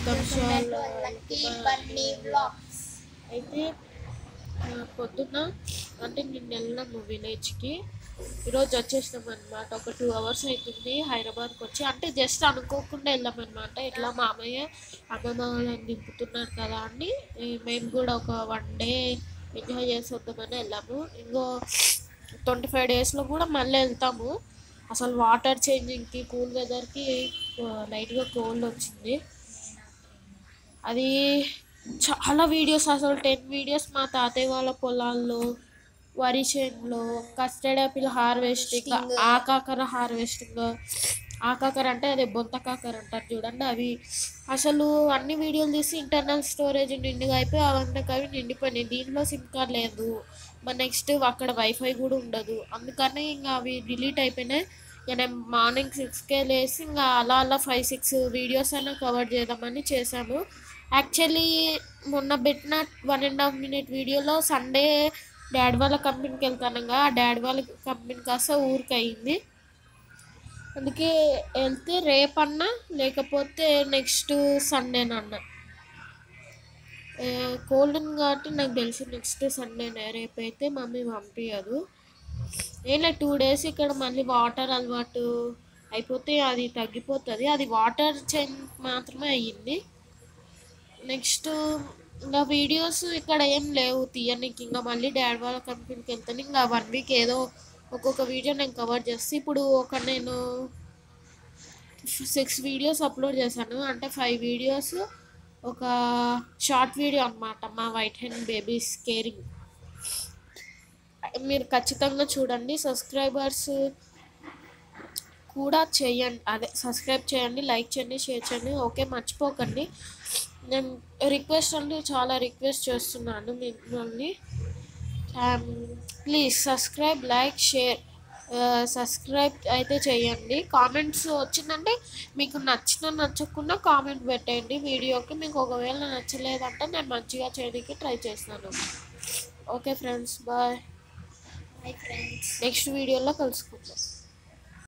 ఆదర్శాలు lucky Bunny vlogs అయితే ఆ, పొద్దున్న అంటే నిన్న వెళ్ళినాము విలేజ్కి ఈరోజు వచ్చేసినాం అనమాట ఒక టూ అవర్స్ అవుతుంది హైదరాబాద్కి వచ్చి అంటే జస్ట్ అనుకోకుండా వెళ్ళాం అనమాట ఇట్లా మామయ్య అమ్మమ్మ వాళ్ళని దింపుతున్నారు కదా అని ఈ మేము కూడా ఒక వన్ డే ఎంజాయ్ చేసి వద్దామని వెళ్ళాము ఇంకో ట్వంటీ ఫైవ్ డేస్లో కూడా మళ్ళీ వెళ్తాము అసలు వాటర్ చేంజింగ్కి కూల్ వెదర్కి లైట్గా కోల్డ్ వచ్చింది అది చాలా వీడియోస్ అసలు టెన్ వీడియోస్ మా తాతయ్య వాళ్ళ పొలాల్లో వరి చేనులో కస్టర్డ్ యాపిల్ హార్వెస్టింగ్ ఆకాకర హార్వెస్టింగ్ ఆకాకర అంటే అదే బొంత కాకర అంటారు చూడండి అవి అసలు అన్ని వీడియోలు తీసి ఇంటర్నల్ స్టోరేజ్ నిండుగా అయిపోయి అవన్నీ అవి నిండిపోయినాయి దీనిలో సిమ్ కార్డ్ లేదు మరి నెక్స్ట్ అక్కడ వైఫై కూడా ఉండదు అందుకని ఇంకా అవి డిలీట్ అయిపోయినాయి ఇక నేను మార్నింగ్ సిక్స్కే లేసి ఇంకా అలా అలా ఫైవ్ సిక్స్ వీడియోస్ అయినా కవర్ చేద్దామని చేశాము యాక్చువల్లీ మొన్న పెట్టిన వన్ అండ్ హాఫ్ మినిట్ వీడియోలో సండే డాడీ వాళ్ళ కంపెనీకి వెళ్తానుగా ఆ డాడీ వాళ్ళ కంపెనీ కాస్త ఊరికి అయింది అందుకే వెళ్తే రేపన్నా లేకపోతే నెక్స్ట్ సండేనన్నా కోల్డ్ ఉంది కాబట్టి నాకు తెలిసి నెక్స్ట్ సండేనే రేపైతే మమ్మీ పంపించదు ఏలే టూ డేస్ ఇక్కడ మళ్ళీ వాటర్ అలవాటు అయిపోతే అది తగ్గిపోతుంది అది వాటర్ చేంజ్ మాత్రమే అయ్యింది నెక్స్ట్ ఇంకా వీడియోస్ ఇక్కడ ఏం లేవు తీయనికి ఇంకా మళ్ళీ డాడీ వాళ్ళ కంపెనీకి వెళ్తాను ఇంకా వన్ వీక్ ఏదో ఒక్కొక్క వీడియో నేను కవర్ చేస్తే ఇప్పుడు ఒక నేను సిక్స్ వీడియోస్ అప్లోడ్ చేశాను అంటే ఫైవ్ వీడియోస్ ఒక షార్ట్ వీడియో అన్నమాట మా వైట్ హ్యాండ్ బేబీస్ కేరింగ్ మీరు ఖచ్చితంగా చూడండి సబ్స్క్రైబర్స్ కూడా చేయండి అదే సబ్స్క్రైబ్ చేయండి లైక్ చేయండి షేర్ చేయండి ఓకే మర్చిపోకండి నేను రిక్వెస్ట్ అంటే చాలా రిక్వెస్ట్ చేస్తున్నాను మిమ్మల్ని please subscribe like share subscribe అయితే చేయండి కామెంట్స్ వచ్చిందంటే మీకు నచ్చిన నచ్చకుండా కామెంట్ పెట్టండి వీడియోకి మీకు ఒకవేళ నచ్చలేదంటే నేను మంచిగా చేయడానికి ట్రై చేస్తాను okay friends bye my friends next వీడియోలో కలుసుకుందాం